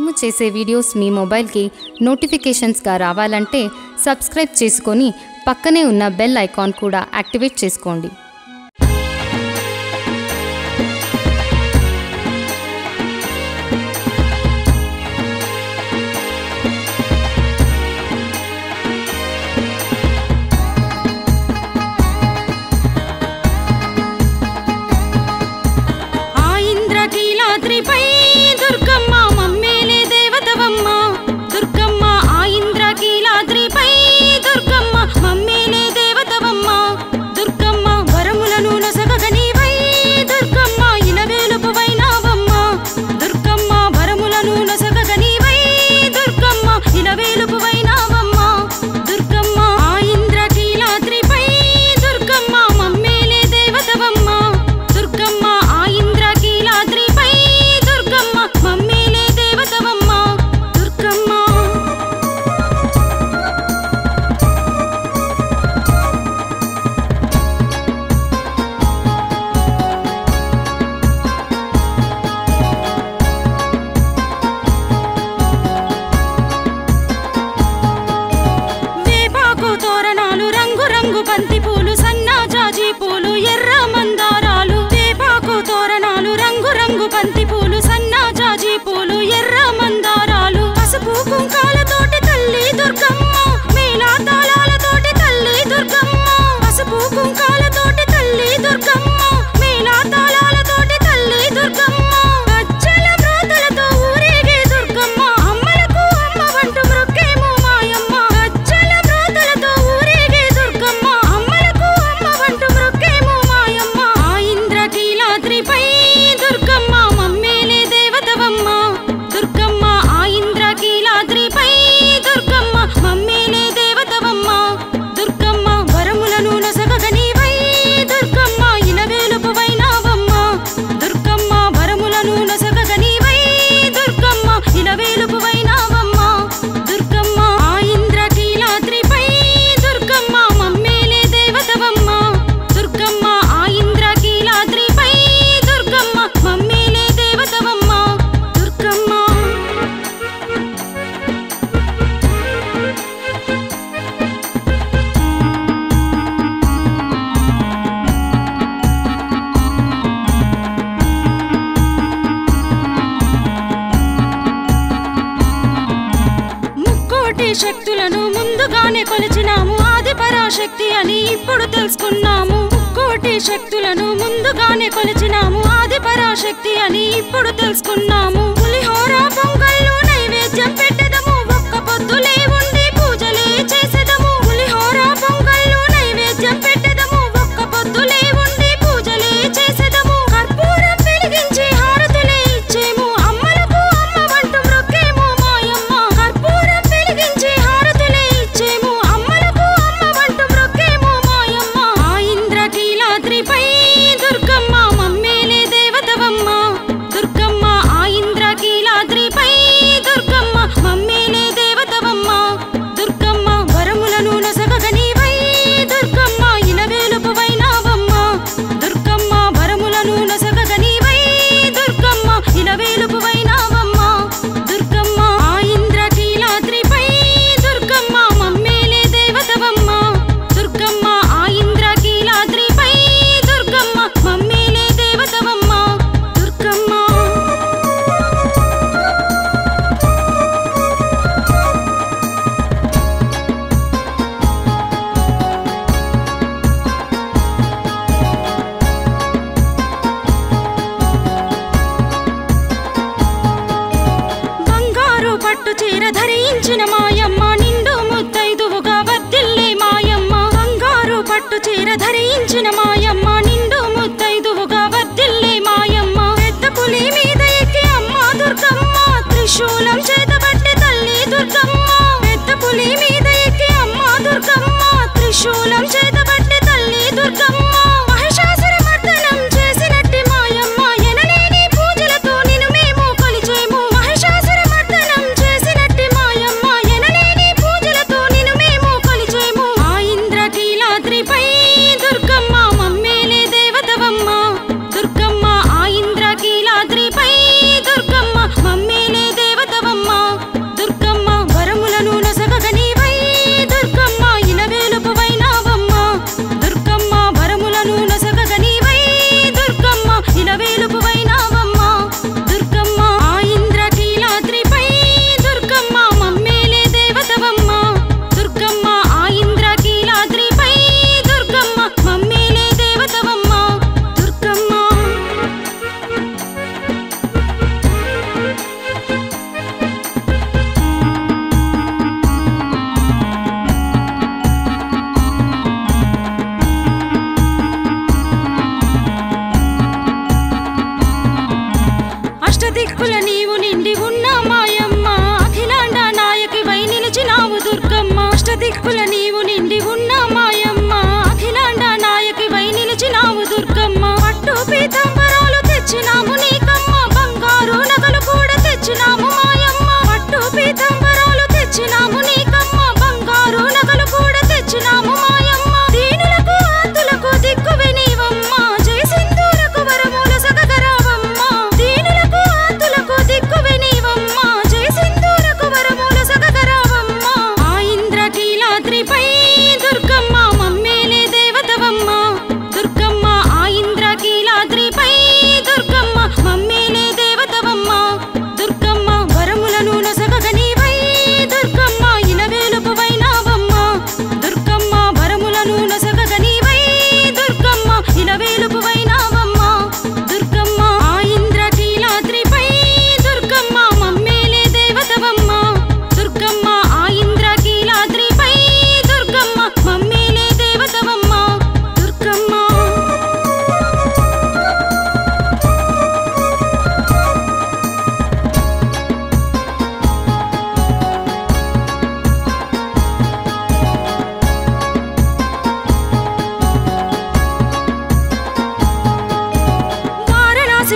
మేము చేసే వీడియోస్ మీ మొబైల్కి నోటిఫికేషన్స్గా రావాలంటే సబ్స్క్రైబ్ చేసుకొని పక్కనే ఉన్న బెల్ ఐకాన్ కూడా యాక్టివేట్ చేసుకోండి ఆ ఇంద్రకీలాద్రిపై దుర్గమ్మ మమ్మేలే దేవతవమ్మ దుర్గమ్మ ఆ ఇంద్రకీలాద్రిపై దుర్గమ్మ మమ్మేలే దేవతవమ్మ దుర్గమ్మ వరములను నొసగగనివై దుర్గమ్మ ఇలవేలుపువైనావమ్మ దుర్గమ్మ వరములను నొసగగనివై దుర్గమ్మ ఇలవేలుపువైనావమ్మ దుర్గమ్మ ఆ ఇంద్రకీలాద్రిపై దుర్గమ్మ మమ్మేలే దేవతవమ్మ దుర్గమ్మ ఆ ఇంద్రకీలాద్రిపై దుర్గమ్మ మమ్మేలే దేవతవమ్మ దుర్గమ్మ వేపాకు తోరణాలు రంగు రంగు బంతి పూలు సన్నా జాజి పూలు ఎర్ర మందారాలు వేపాకు తోరణాలు రంగు రంగు బంతి పూలు సన్నా జాజి పూలు ఎర్ర మందారాలు పసుపు కుంకాలతోటి తల్లి దుర్గమ్మ మేళా తాళాలతోటి తల్లి దుర్గమ్మ పసుపు కుంకాలతోటి తల్లి దుర్గమ్మ మేళా తాళాలతోటి తల్లి దుర్గమ్మ అచ్చల మ్రోతలతో ఊరేగే దుర్గమ్మ అమ్మలకు అమ్మ వంటు మృక్కేమో మాయమ్మ అచ్చల మ్రోతలతో ఊరేగే దుర్గమ్మ అమ్మలకు అమ్మ వంటు మృక్కేమో మాయమ్మ ఆ ఇంద్రకీలాద్రిపై దుర్గమ్మ మమ్మేలే దేవతవమ్మ దుర్గమ్మ ఆ ఇంద్రకీలాద్రిపై దుర్గమ్మ మమ్మేలే దేవతవమ్మ దుర్గమ్మ వరములను నొసగగనివై దుర్గమ్మ ఇలవేలుపువైనావమ్మ దుర్గమ్మ వరములను నొసగగనివై దుర్గమ్మ ఇలవేలుపువైనావమ్మ దుర్గమ్మ ఆ ఇంద్రకీలాద్రిపై దుర్గమ్మ మమ్మేలే దేవతవమ్మ దుర్గమ్మ ఆ ఇంద్రకీలాద్రిపై దుర్గమ్మ మమ్మేలే దేవతవమ్మ దుర్గమ్మ ముక్కోటి శక్తులను ముందుగానే కొలిచినాము ఆది పరాశక్తి అని ఇప్పుడు తెలుసుకున్నాము ముక్కోటి శక్తులను ముందుగానే కొలిచినాము ఆది పరాశక్తి అని ఇప్పుడు తెలుసుకున్నాము పులిహోర పొంగళ్ళు నైవేద్యం పెట్టదము ఒక్క పొద్దులే ఉండి పూజలే చేసేదము పులిహోర పొంగళ్ళు నైవేద్యం పెట్టదము ఒక్క పొద్దులే ఉండి పూజలే చేసేదము కర్పూరం వెలిగించి హారతులే ఇచ్చేము అమ్మలకు అమ్మ వంటు మృక్కేము మాయమ్మ కర్పూరం వెలిగించి హారతులే ఇచ్చేము అమ్మలకు అమ్మ వంటు మృక్కేము మాయమ్మ ఆ ఇంద్రకీలాద్రిపై దుర్గమ్మ మమ్మేలే దేవతవమ్మ దుర్గమ్మ ఆ ఇంద్రకీలాద్రిపై దుర్గమ్మ మమ్మేలే దేవతవమ్మ దుర్గమ్మ వరములను నొసగగనివై దుర్గమ్మ ఇలవేలుపువైనావమ్మ దుర్గమ్మ వరములను నొసగగనివై దుర్గమ్మ ఇలవేలుపువైనావమ్మ దుర్గమ్మ ఆ ఇంద్రకీలాద్రిపై దుర్గమ్మ మమ్మేలే దేవతవమ్మ దుర్గమ్మ ఆ ఇంద్రకీలాద్రిపై దుర్గమ్మ మమ్మేలే దేవతవమ్మ దుర్గమ్మ బంగారు పట్టు చీర ధరించిన మాయమ్మ నిండు ముత్తైదువుగా వర్దిల్లే మాయమ్మ బంగారు పట్టు చీర ధరించిన మాయమ్మ నిండు ముత్తైదువుగా వర్దిల్లే మాయమ్మ పెద్ద పులి మీద ఎక్కి అమ్మ దుర్గమ్మ త్రిశూలం చేతబట్టి తల్లి దుర్గమ్మ పెద్ద పులి మీద ఎక్కి అమ్మ దుర్గమ్మ త్రిశూలం చేతబట్టి తల్లి దుర్గమ్మ మహిషాసుర మర్దనం చేసినట్టి మాయమ్మ ఎనలేని పూజలతో నిన్ను మేము కొలిచేము మహిషాసుర మర్దనం చేసినట్టి మాయమ్మ ఎనలేని పూజలతో నిన్ను మేము కొలిచేము ఆ ఇంద్రకీలాద్రిపై దుర్గమ్మ మమ్మ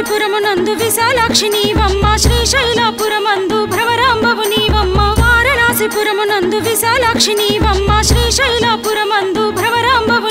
వారణాసిపురమునందు విశాలాక్షి నీవమ్మ శ్రీశైలపురమందు భ్రమరాంబవు నీవమ్మ వారణాసిపురమునందు విశాలాక్షి నీవమ్మ శ్రీశైలపురమందు భ్రమరాంబవు